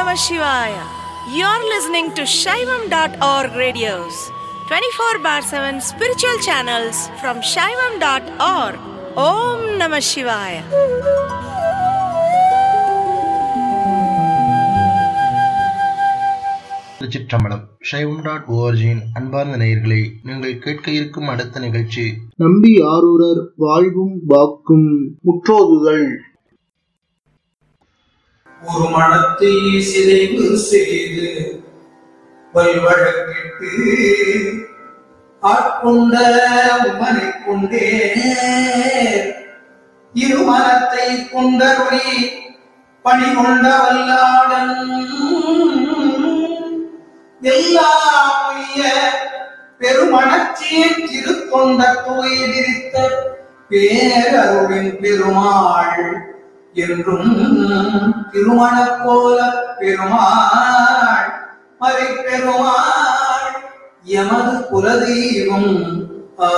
Namah Shivaya. You're listening to Shaivam.org radios, 24 bar 7 spiritual channels from Shaivam.org. Om Namah Shivaya. திருச்சிற்றம்பலம் சைவம் dot ஓஆர்ஜியின் அன்பார்ந்த நேயர்களே நீங்கள் கேட்க இருக்கும் அடுத்த நிகழ்ச்சி நம்பி ஆரூரர் வாழ்வும் வாக்கும் முற்றோதுதல் ஒரு மனத்தை சிதைவு செய்து வல்வழக்கிட்டு ஆட்கொண்ட உமனை கொண்டே இருமனத்தை கொண்டருளி பணி கொண்ட வல்லாளன் எல்லாம் உய்ய பெருமணச்சியின் திருத்தொண்ட தூய் விரித்த பேரருளின் பெருமாள் என்றும் திருமணப் போல பெருமாள் மறை பெருமாள் எமது குலதெய்வம்